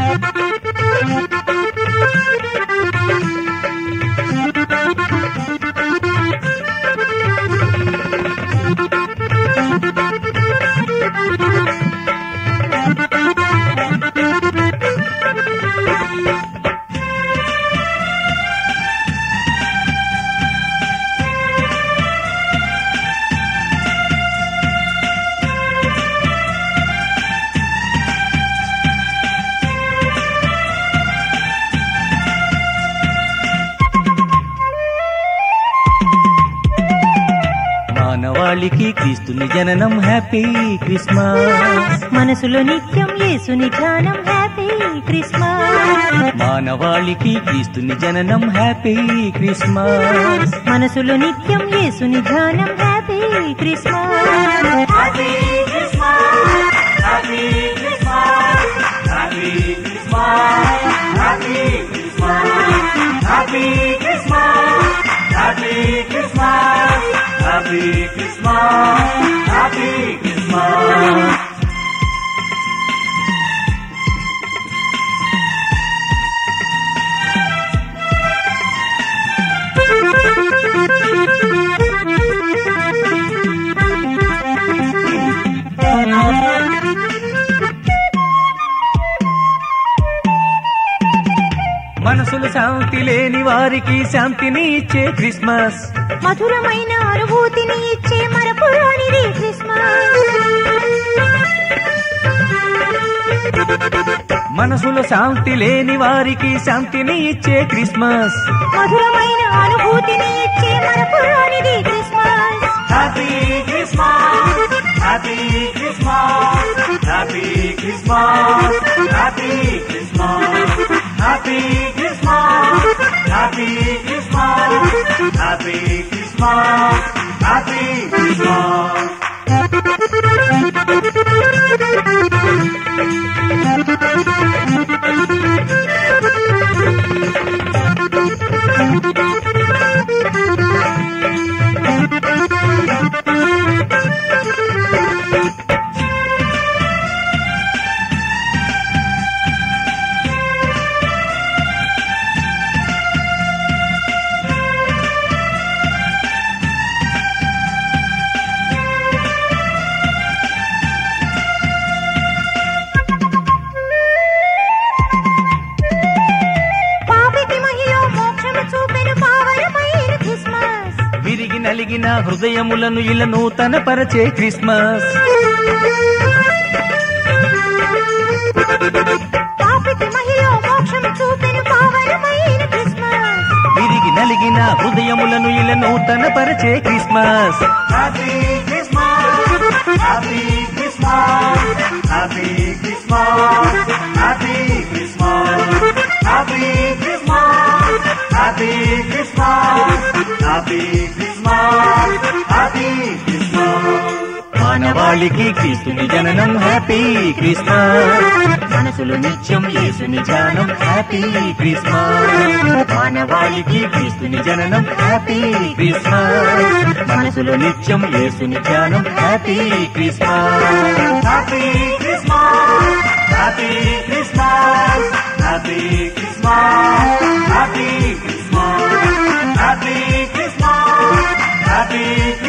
మానవాళికి క్రీస్తుని జననం హ్యాపీ క్రిస్మస్ మనసులో నిత్యం యేసుని ధ్యానం హ్యాపీ క్రిస్మస్ మానవాళికి క్రీస్తుని జననం హ్యాపీ క్రిస్మస్ మనసులో నిత్యం యేసుని ధ్యానం హ్యాపీ క్రిస్మస్ మనసులు శాంతి లేని వారికి శాంతిని ఇచ్చే క్రిస్మస్ మధురమైన అనుభూతిని ఇచ్చే మరపురానిది క్రిస్మస్ మనసులో శాంతి లేని వారికి శాంతిని ఇచ్చే క్రిస్మస్ మధురమైన అనుభూతిని ఇచ్చే మరపురానిది Christmas happy Christmas happy Christmas happy Christmas happy Christmas happy Christmas happy Christmas happy Christmas happy Christmas పాపికి మహిలో మోక్షము చూపెను పావనమైన క్రిస్మస్ విరిగి నలిగిన హృదయములను ఇలా నూతన పరచే క్రిస్మస్ పాపికి మహిలో మోక్షము చూపెను పావనమైన క్రిస్మస్ విరిగి నలిగిన హృదయములను ఇలా నూతన పరచే Christmas happy Christmas happy Christmas happy Christmas happy Christmas happy Christmas happy Christmas happy Christmas happy Christmas మానవాళికి క్రీస్తుని జననం హ్యాపీ క్రిస్మస్ మనసులో నిత్యం యేసుని ధ్యానం హ్యాపీ క్రిస్మస్ మానవాళికి క్రీస్తుని జననం హ్యాపీ క్రిస్మస్ మనసులో నిత్యం యేసుని ధ్యానం happy Christmas happy Christmas happy Christmas happy Christmas happy Christmas happy Christmas happy